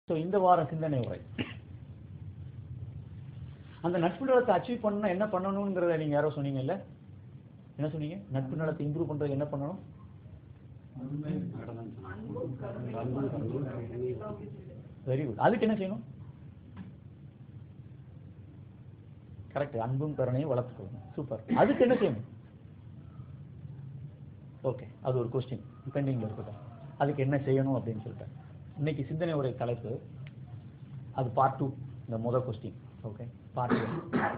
So இந்த வாரம் சிந்தனை உரை அந்த நட்பு நலத்தை அச்சீவ் பண்ண என்ன பண்ணணுங்கிறத நீங்க யாரோ சொன்னீங்கல்ல என்ன சொன்னீங்க நட்பு நலத்தை இம்ப்ரூவ் பண்றது என்ன பண்ணணும் வெரி குட் அதுக்கு என்ன செய்யணும் கரெக்ட் அன்பும் கருணையும் வளர்த்துக்கணும் சூப்பர் அதுக்கு என்ன செய்யணும் ஓகே அது ஒரு கொஸ்டின் பெண்டிங்ல இருக்கட்டும் அதுக்கு என்ன செய்யணும் அப்படின்னு சொல்லிட்டு இன்னைக்கு சிந்தனை உரை தலைப்பு அது பார்ட் டூ இந்த முதல் கொஸ்டின் ஓகே பார்ட் டூ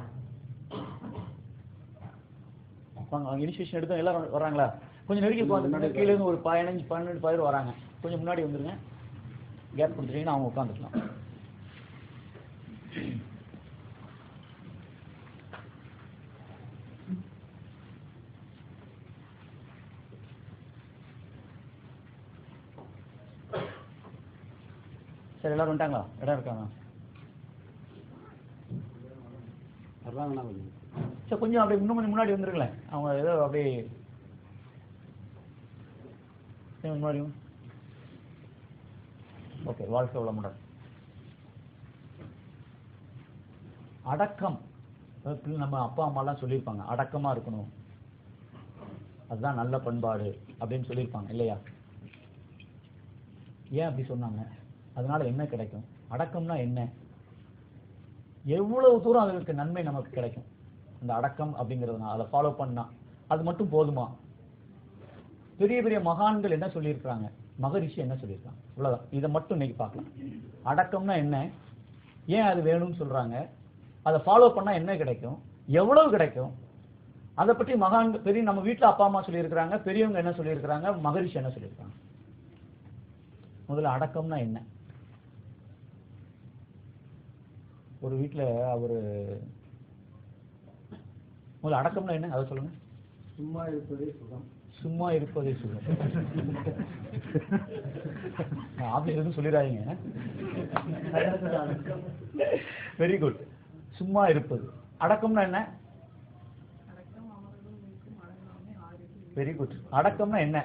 வாங்க இனிஷியேஷன் எடுத்தோம் எல்லாரும் வர்றாங்களா கொஞ்சம் நெருங்கி உட்காந்துருங்க கீழே இருந்து ஒரு பதினஞ்சு பன்னெண்டு பேர் வராங்க கொஞ்சம் முன்னாடி வந்துருங்க கேப் கொடுத்துட்டீங்கன்னா அவங்க உட்காந்துக்கலாம் சரி எல்லாரும் வந்துட்டாங்களா இடம் இருக்காங்க வர்றாங்கண்ணா கொஞ்சம் சரி கொஞ்சம் அப்படியே இன்னும் கொஞ்சம் முன்னாடி வந்துருங்களேன் அவங்க ஏதோ அப்படியே கொஞ்சம் முன்னாடி ஓகே வாழ்க்கை வளமுடன் அடக்கம் அதாவது நம்ம அப்பா அம்மாலாம் சொல்லியிருப்பாங்க அடக்கமா இருக்கணும் அதுதான் நல்ல பண்பாடு அப்படின்னு சொல்லியிருப்பாங்க இல்லையா ஏன் அப்படி சொன்னாங்க அதனால என்ன கிடைக்கும் அடக்கம்னா என்ன எவ்வளவு தூரம் அதற்கு நன்மை நமக்கு கிடைக்கும் அந்த அடக்கம் அப்படிங்கிறதுனா அதை ஃபாலோ பண்ணா அது மட்டும் போதுமா பெரிய பெரிய மகான்கள் என்ன சொல்லியிருக்கிறாங்க மகரிஷி என்ன சொல்லியிருக்காங்க இவ்வளவுதான் இதை மட்டும் இன்னைக்கு பார்க்கலாம் அடக்கம்னா என்ன ஏன் அது வேணும்னு சொல்றாங்க அதை ஃபாலோ பண்ணா என்ன கிடைக்கும் எவ்வளவு கிடைக்கும் அதை பற்றி மகான்கள் பெரிய நம்ம வீட்ல அப்பா அம்மா சொல்லியிருக்கிறாங்க பெரியவங்க என்ன சொல்லியிருக்கிறாங்க மகரிஷி என்ன சொல்லியிருக்காங்க முதல்ல அடக்கம்னா என்ன ஒரு வீட்ல அவரு முதல்ல அடக்கம்னா என்ன அதை சொல்லுங்க சும்மா இருப்பதே சுகம் சும்மா இருப்பதே சுகம் ஆபீஸ் எதுவும் சொல்லிடாதீங்க வெரி குட் சும்மா இருப்பது அடக்கம்னா என்ன வெரி குட் அடக்கம்னா என்ன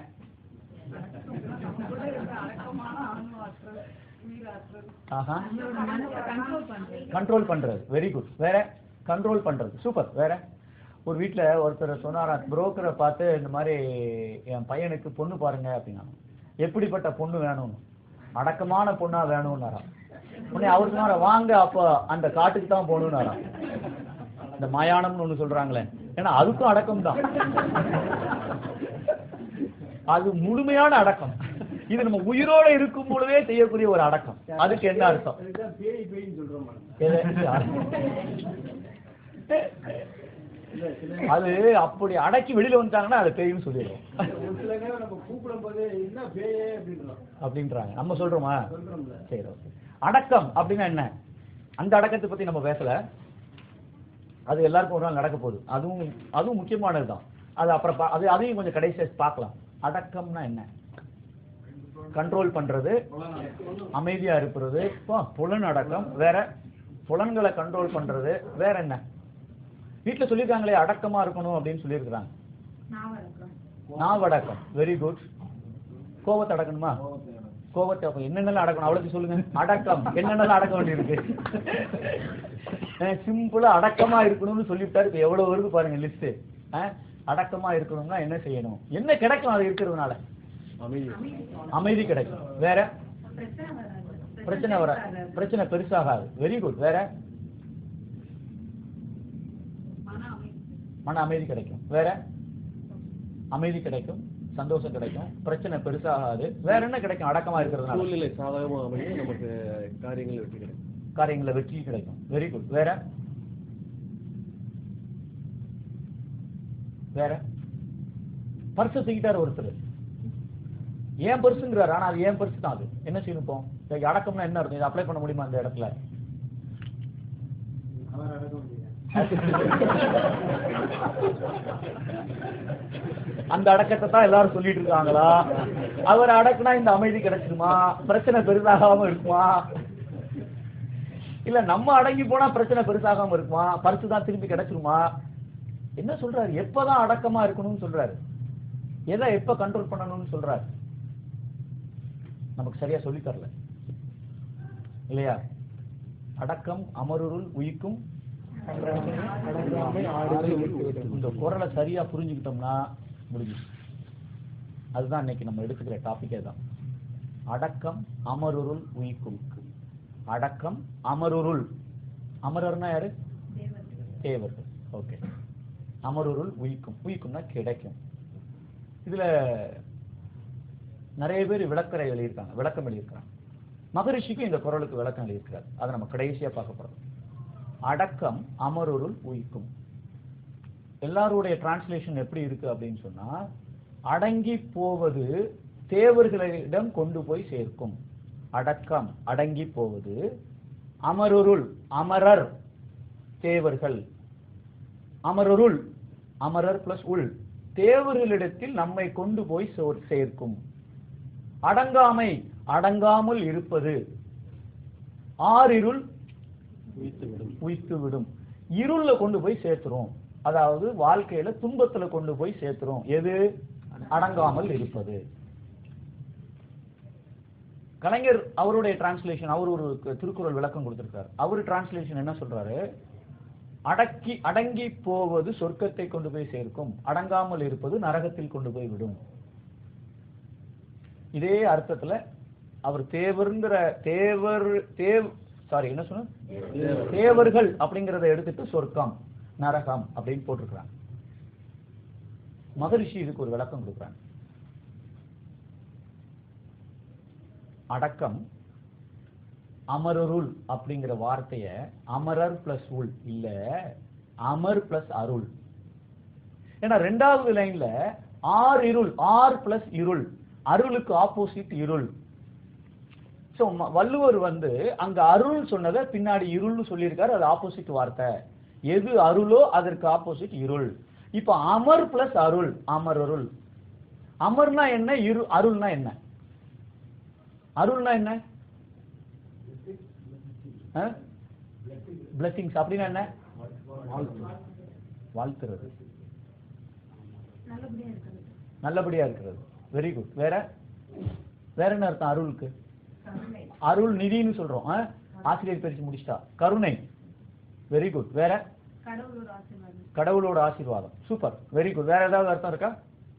ஆஹா கண்ட்ரோல் பண்றது வெரி குட் வேற கண்ட்ரோல் பண்றது சூப்பர் வேற ஒரு வீட்ல ஒருத்தர் சொன்னாரா புரோக்கரை பார்த்து இந்த மாதிரி என் பையனுக்கு பொண்ணு பாருங்க அப்படின்னா எப்படிப்பட்ட பொண்ணு வேணும்னு அடக்கமான பொண்ணா வேணும்னாராம் உடனே அவருக்கு சொன்னாரா வாங்க அப்ப அந்த காட்டுக்கு தான் போகணும்னாராம் இந்த மயானம்னு ஒண்ணு சொல்றாங்களே ஏன்னா அதுக்கும் அடக்கம் தான் அது முழுமையான அடக்கம் இது நம்ம உயிரோட இருக்கும் பொழுதே செய்யக்கூடிய ஒரு அடக்கம் அதுக்கு என்ன அர்த்தம் அதுதான் பேய் பேய்ன்னு சொல்றோம் மேடம். இல்ல, சில அது அப்படி அடக்கி வெளியில வந்துட்டாங்கன்னா அது பேய்னு சொல்லிடுவோம் ஒரு சில நேரம் நம்ம கூப்பிடும் போது என்ன பேயே அப்படின்றோம் அப்படின்றாங்க நம்ம சொல்றோமா சொல்றோம்ல சரி ஓகே அடக்கம் அப்படின்னா என்ன அந்த அடக்கத்தை பத்தி நம்ம பேசல அது எல்லாருக்கும் ஒரு நாள் நடக்க போகுது அதுவும் அதுவும் முக்கியமானதுதான் அது அப்புறம் பா- அது அதையும் கொஞ்சம் கடைசியா பார்க்கலாம் அடக்கம்னா என்ன கண்ட்ரோல் பண்றது அமைதியா இருக்கிறது இப்போ புலன் அடக்கம் வேற புலன்களை கண்ட்ரோல் பண்றது வேற என்ன வீட்டுல சொல்லியிருக்காங்களே அடக்கமா இருக்கணும் அப்படின்னு சொல்லியிருக்கிறாங்க நாவடக்கம் வெரி குட் கோபத்தை அடக்கணுமா கோபத்தை அப்ப என்னென்னலாம் அடக்கணும் அவ்வளவு சொல்லுங்க அடக்கம் என்னென்னலாம் அடக்க வேண்டியிருக்கு சிம்பிளா அடக்கமா இருக்கணும்னு சொல்லிவிட்டாரு இப்ப எவ்வளவு வருது பாருங்க லிஸ்ட் அடக்கமா இருக்கணும்னா என்ன செய்யணும் என்ன கிடைக்கும் அது இருக்கிறதுனால அமைதி அமைதி கிடைக்கும் வேற பிரச்சனை வர பிரச்சனை பெருசாகாது வெரி குட் வேற மன அமைதி கிடைக்கும் வேற அமைதி கிடைக்கும் சந்தோஷம் கிடைக்கும் பிரச்சனை பெருசாகாது வேற என்ன கிடைக்கும் அடக்கமா இருக்கிறதுனால சூழ்நிலை சாதகமாக அமைய நமக்கு காரியங்கள் வெற்றி கிடைக்கும் காரியங்களை வெற்றி கிடைக்கும் வெரி குட் வேற வேற பர்ஸ் தூக்கிட்டாரு ஒருத்தர் ஏன் பர்சுங்கிறாரு ஆனா அது ஏன் பர்ஸ் தான் அது என்ன செய்யணும் இப்போ இதுக்கு அடக்கம்னா என்ன இருக்கும் இதை அப்ளை பண்ண முடியுமா அந்த இடத்துல அவர் அடக்க முடியாது அந்த அடக்கத்தை தான் எல்லாரும் சொல்லிட்டு இருக்காங்களா அவர் அடக்குனா இந்த அமைதி கிடைச்சிருமா பிரச்சனை பெருசாகாம இருக்குமா இல்ல நம்ம அடங்கி போனா பிரச்சனை பெருசாகாம இருக்குமா பரிசு தான் திருப்பி கிடைச்சிருமா என்ன சொல்றாரு எப்பதான் அடக்கமா இருக்கணும்னு சொல்றாரு எதை எப்ப கண்ட்ரோல் பண்ணணும்னு சொல்றாரு நமக்கு சரியா சொல்லி தரல இல்லையா அடக்கம் அமருருள் உயிக்கும் அடங்காமை ஆறுதல் ஊக்குவித்தல். இந்த குரலை சரியா புரிஞ்சுக்கிட்டோம்னா முடிஞ்சு அதுதான் இன்னைக்கு நம்ம எடுத்துக்கிற டாபிக்கே தான் அடக்கம் அமருருள் உயிக்கும் அடக்கம் அமருருள் அமரர்னா யாரு தேவர்கள் ஓகே அமருருள் உயிக்கும் உயிக்கும்னா கிடைக்கும் இதுல நிறைய பேர் விளக்கரை எழுதியிருக்காங்க விளக்கம் எழுதியிருக்காங்க மகரிஷிக்கும் இந்த குரலுக்கு விளக்கம் எழுதியிருக்கிறார் அதை நம்ம கடைசியா பார்க்க போறோம் அடக்கம் அமருருள் உயிக்கும் எல்லாருடைய டிரான்ஸ்லேஷன் எப்படி இருக்கு அப்படின்னு சொன்னா அடங்கி போவது தேவர்களிடம் கொண்டு போய் சேர்க்கும் அடக்கம் அடங்கி போவது அமருருள் அமரர் தேவர்கள் அமரருள் அமரர் பிளஸ் உள் தேவர்களிடத்தில் நம்மை கொண்டு போய் சோர்- சேர்க்கும் அடங்காமை அடங்காமல் இருப்பது ஆறிருள் உய்த்து விடும் இருள்ல கொண்டு போய் சேர்த்துரும் அதாவது வாழ்க்கையில துன்பத்துல கொண்டு போய் சேர்த்துரும் எது அடங்காமல் இருப்பது கலைஞர் அவருடைய டிரான்ஸ்லேஷன் அவர் ஒரு க- திருக்குறள் விளக்கம் கொடுத்திருக்காரு அவர் டிரான்ஸ்லேஷன் என்ன சொல்றாரு அடக்கி அடங்கி போவது சொர்க்கத்தை கொண்டு போய் சேர்க்கும் அடங்காமல் இருப்பது நரகத்தில் கொண்டு போய் விடும் இதே அர்த்தத்துல அவர் தேவருங்கிற தேவர் தேவ் சாரி என்ன சொன்ன தேவர்கள் அப்படிங்கறத எடுத்துட்டு சொர்க்கம் நரகம் அப்படின்னு போட்டிருக்கிறாங்க மகரிஷி இதுக்கு ஒரு விளக்கம் கொடுக்குறாங்க அடக்கம் அமரருள் அப்படிங்கிற வார்த்தைய அமரர் பிளஸ் உள் இல்ல அமர் பிளஸ் அருள் ஏன்னா ரெண்டாவது லைன்ல ஆர் இருள் ஆர் பிளஸ் இருள் அருளுக்கு ஆப்போசிட் இருள் சோ வள்ளுவர் வந்து அங்க அருள் சொன்னதை பின்னாடி இருள்னு சொல்லியிருக்காரு அது ஆப்போசிட் வார்த்தை எது அருளோ அதற்கு ஆப்போசிட் இருள் இப்ப அமர் பிளஸ் அருள் அமர் அருள் அமர்னா என்ன இரு அருள்னா என்ன அருள்னா என்ன பிளஸிங்ஸ் அப்படின்னா என்ன வாழ்த்துறது நல்லபடியா இருக்கிறது நல்லபடியா இருக்கிறது வெரி குட் வேற வேற என்ன அர்த்தம் அருளுக்கு கருணை அருள் நிதின்னு சொல்றோம் ஆ? ஆசிரியர் பயிற்சி முடிச்சிட்டா கருணை வெரி குட் வேற கடவுளோட ஆசீர்வாதம் கடவுளோட ஆசீர்வாதம் சூப்பர் வெரி குட் வேற ஏதாவது அர்த்தம் இருக்கா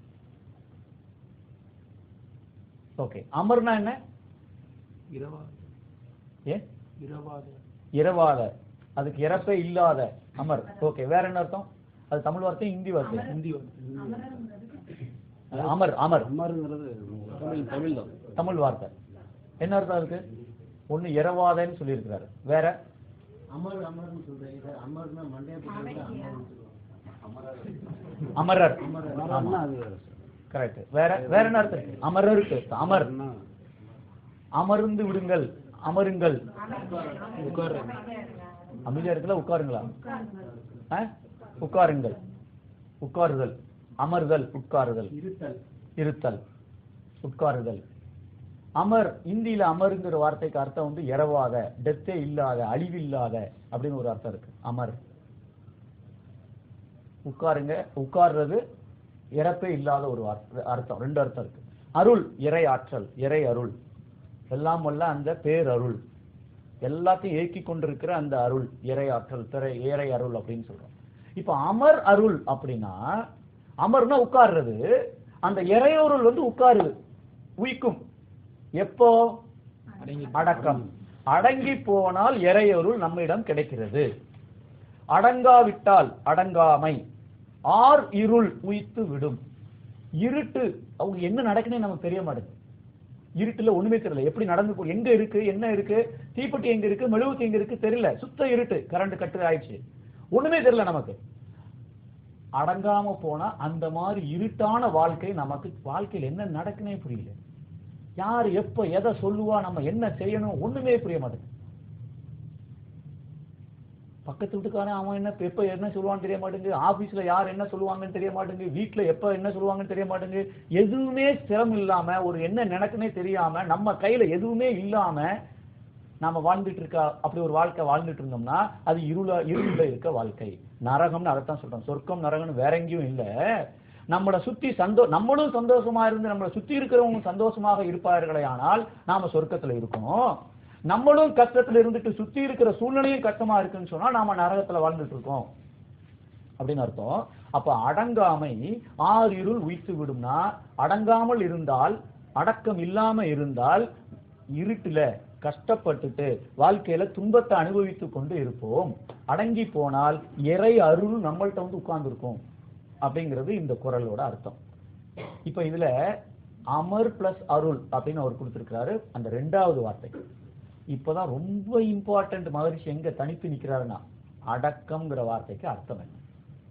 ஓகே அமர்னா என்ன ஏ இரவாத அதுக்கு இறப்பே இல்லாத அமர் ஓகே வேற என்ன அர்த்தம் அது தமிழ் வார்த்தை ஹிந்தி வார்த்தை அமரங்கிறது அமர் அமர் அமருங்கிறது தமிழ் தமிழ் தான் தமிழ் வார்த்தை என்ன அர்த்தம் அதுக்கு ஒண்ணு இரவாதன்னு சொல்லியிருக்கிறாரு வேற அமர் அமர்னு சொல்றேன் இது அமர்னா மண்டைய அமரர் அமர்னா அது வேற கரெக்ட் வேற வேற என்ன அர்த்தம் இருக்கு? அமரருக்கு அமர் அமர்ந்து விடுங்கள் அமருங்கள் அமைதியா இருக்குல்ல உட்காருங்களா ஆ? உட்காருங்கள் உட்காருதல் அமர்தல் உட்காருதல் இருத்தல் இருத்தல் உட்காருதல் அமர் இந்தியில அமருங்கிற வார்த்தைக்கு அர்த்தம் வந்து இரவாத டெத்தே இல்லாத அழிவில்லாத அப்படின்னு ஒரு அர்த்தம் இருக்கு அமர் உட்காருங்க உட்கார்றது இறப்பே இல்லாத ஒரு வார்த்தை- அர்த்தம் ரெண்டு அர்த்தம் இருக்கு அருள் இறை ஆற்றல் இறை அருள் எல்லாம் வல்ல அந்த பேரருள் எல்லாத்தையும் ஏக்கி கொண்டிருக்கிற அந்த அருள் இறை ஆற்றல் திரை இறை அருள் அப்படின்னு சொல்றோம் இப்ப அமர் அருள் அப்படின்னா அமர்னா உட்கார்றது அந்த இறையொருள் வந்து உட்காருது உயிக்கும் எப்போ அடக்கம் அடங்கி போனால் இறையொருள் நம்மிடம் கிடைக்கிறது அடங்காவிட்டால் அடங்காமை ஆர் இருள் உயித்து விடும் இருட்டு அவங்க என்ன நடக்குன்னு நமக்கு தெரிய மாட்டேங்குது இருட்டுல ஒண்ணுமே தெரியல எப்படி நடந்து போ எங்க இருக்கு என்ன இருக்கு தீப்பெட்டி எங்க இருக்கு மெழுகுத்தி எங்க இருக்கு தெரியல சுத்த இருட்டு கரண்ட் கட்டு ஆயிடுச்சு ஒண்ணுமே தெரியல நமக்கு அடங்காம போனா அந்த மாதிரி இருட்டான வாழ்க்கை நமக்கு வாழ்க்கையில் என்ன நடக்குனே புரியல யார் எப்ப எதை சொல்லுவா நம்ம என்ன செய்யணும் ஒண்ணுமே புரிய மாட்டேங்குது பக்கத்து வீட்டுக்காரன் அவன் என்ன எப்ப என்ன சொல்லுவான்னு தெரிய மாட்டேங்குது ஆபீஸ்ல யார் என்ன சொல்லுவாங்கன்னு தெரிய மாட்டேங்குது வீட்ல எப்ப என்ன சொல்லுவாங்கன்னு தெரிய மாட்டேங்குது எதுவுமே சிரமம் இல்லாம ஒரு என்ன நடக்குனே தெரியாம நம்ம கையில எதுவுமே இல்லாம நாம வாழ்ந்துட்டு இருக்க அப்படி ஒரு வாழ்க்கை வாழ்ந்துட்டு இருந்தோம்னா அது இருள இருள இருக்க வாழ்க்கை நரகம்னு அதைத்தான் சொல்றோம் சொர்க்கம் நரகம்னு வேற எங்கேயும் இல்ல நம்மளை சுத்தி சந்தோ நம்மளும் சந்தோஷமா இருந்து நம்மளை சுத்தி இருக்கிறவங்க சந்தோஷமாக இருப்பார்களே ஆனால் நாம சொர்க்கத்துல இருக்கோம் நம்மளும் கஷ்டத்துல இருந்துட்டு சுத்தி இருக்கிற சூழ்நிலையும் கஷ்டமா இருக்குன்னு சொன்னா நாம நரகத்துல வாழ்ந்துட்டு இருக்கோம் அப்படின்னு அர்த்தம் அப்ப அடங்காமை ஆறு இருள் உயிர்த்து விடும்னா அடங்காமல் இருந்தால் அடக்கம் இல்லாம இருந்தால் இருட்டுல கஷ்டப்பட்டுட்டு வாழ்க்கையில துன்பத்தை அனுபவித்து கொண்டு இருப்போம் அடங்கி போனால் இறை அருள் நம்மள்ட்ட வந்து உட்கார்ந்துருக்கும் அப்படிங்கிறது இந்த குரலோட அர்த்தம் இப்ப இதுல அமர் பிளஸ் அருள் அப்படின்னு அவர் கொடுத்திருக்கிறாரு அந்த ரெண்டாவது வார்த்தை இப்பதான் ரொம்ப இம்பார்ட்டன்ட் மகரிஷி எங்க தனித்து நிக்கிறாருன்னா அடக்கம்ங்கிற வார்த்தைக்கு அர்த்தம் என்ன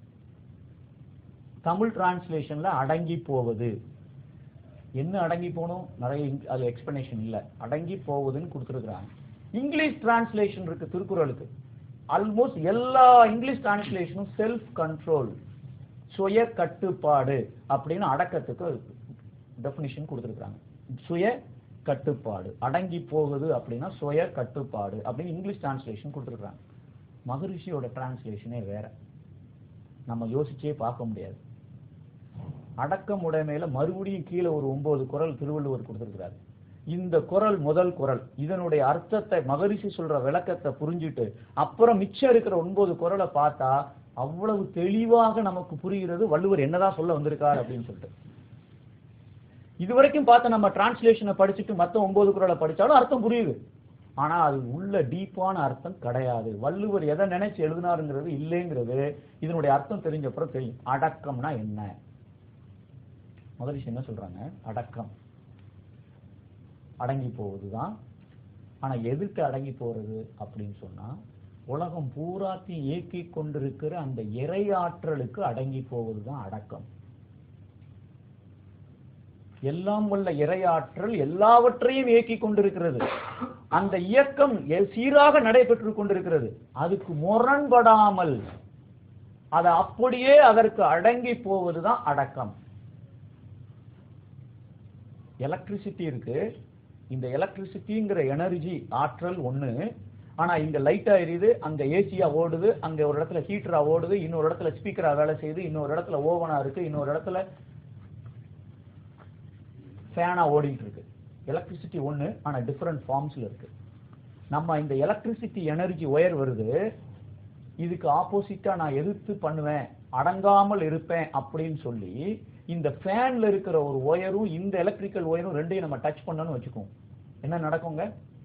தமிழ் டிரான்ஸ்லேஷன்ல அடங்கி போவது என்ன அடங்கி போகணும் நிறைய இங்க- அது எக்ஸ்பிளனேஷன் இல்ல அடங்கி போவதுன்னு கொடுத்துருக்குறாங்க இங்கிலீஷ் டிரான்ஸ்லேஷன் இருக்கு திருக்குறளுக்கு ஆல்மோஸ்ட் எல்லா இங்கிலீஷ் டிரான்ஸ்லேஷனும் செல்ஃப் கண்ட்ரோல் சுய கட்டுப்பாடு அப்படின்னு அடக்கத்துக்கு டெஃபினிஷன் கொடுத்துருக்காங்க சுய கட்டுப்பாடு அடங்கி போகுது அப்படின்னா சுய கட்டுப்பாடு அப்படின்னு இங்கிலீஷ் டிரான்ஸ்லேஷன் கொடுத்துருக்காங்க மகரிஷியோட டிரான்ஸ்லேஷனே வேற நம்ம யோசிச்சே பார்க்க முடியாது அடக்கம் உடைமையில மறுபடியும் கீழே ஒரு ஒன்பது குரல் திருவள்ளுவர் கொடுத்திருக்கிறார் இந்த குரல் முதல் குரல் இதனுடைய அர்த்தத்தை மகரிஷி சொல்ற விளக்கத்தை புரிஞ்சுட்டு அப்புறம் மிச்சம் இருக்கிற ஒன்பது குரலை பார்த்தா அவ்வளவு தெளிவாக நமக்கு புரிகிறது வள்ளுவர் என்னதான் சொல்ல வந்திருக்கார் அப்படின்னு சொல்லிட்டு இதுவரைக்கும் பார்த்த நம்ம டிரான்ஸ்லேஷனை படிச்சுட்டு மத்த ஒன்பது குரலை படிச்சாலும் அர்த்தம் புரியுது ஆனா அது உள்ள டீப்பான அர்த்தம் கிடையாது வள்ளுவர் எதை நினைச்சு எழுதினாருங்கிறது இல்லைங்கிறது இதனுடைய அர்த்தம் தெரிஞ்ச அப்புறம் தெரியும் அடக்கம்னா என்ன மகரிஷி என்ன சொல்றாங்க அடக்கம் அடங்கி போவதுதான் ஆனா எதுக்கு அடங்கி போறது அப்படின்னு சொன்னா உலகம் பூராத்தையும் இயக்கி கொண்டிருக்கிற அந்த இறையாற்றலுக்கு அடங்கி போவதுதான் அடக்கம் எல்லாம் உள்ள இறையாற்றல் எல்லாவற்றையும் இயக்கி கொண்டிருக்கிறது அந்த இயக்கம் எ- சீராக நடைபெற்று கொண்டிருக்கிறது அதுக்கு முரண்படாமல் அது அப்படியே அதற்கு அடங்கி போவதுதான் அடக்கம் எலக்ட்ரிசிட்டி இருக்கு இந்த எலக்ட்ரிசிட்டிங்கிற எனர்ஜி ஆற்றல் ஒண்ணு ஆனா இங்க லைட்டா எரியுது அங்க ஏசியா ஓடுது அங்க ஒரு இடத்துல ஹீட்டரா ஓடுது இன்னொரு இடத்துல ஸ்பீக்கரா வேலை செய்யுது இன்னொரு இடத்துல ஓவனா இருக்கு இன்னொரு இடத்துல ஃபேனா ஓடிட்டு இருக்கு எலக்ட்ரிசிட்டி ஒண்ணு ஆனா டிஃபரெண்ட் ஃபார்ம்ஸ்ல இருக்கு நம்ம இந்த எலக்ட்ரிசிட்டி எனர்ஜி ஒயர் வருது இதுக்கு ஆப்போசிட்டா நான் எதிர்த்து பண்ணுவேன் அடங்காமல் இருப்பேன் அப்படின்னு சொல்லி இந்த ஃபேன்ல இருக்கிற ஒரு ஒயரும் இந்த எலக்ட்ரிக்கல் ஒயரும் ரெண்டையும் நம்ம டச் பண்ணணும்னு வச்சுக்கோங்க என்ன நடக்குங்க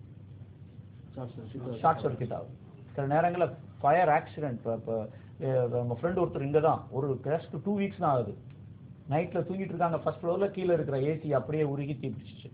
ஷார்ட் சர்க்யூட் ஆகும் சில நேரங்களில் ஃபயர் ஆக்சிடென்ட் இப்போ இப்போ நம்ம ஃப்ரெண்ட் ஒருத்தர் இங்கே தான் ஒரு ஜஸ்ட் டூ வீக்ஸ் தான் ஆகுது நைட்டில் தூங்கிட்டு இருக்காங்க ஃபர்ஸ்ட் ஃப்ளோரில் கீழே இருக்கிற ஏசி அப்படியே உருகி தீப்பிடிச்சிச்சு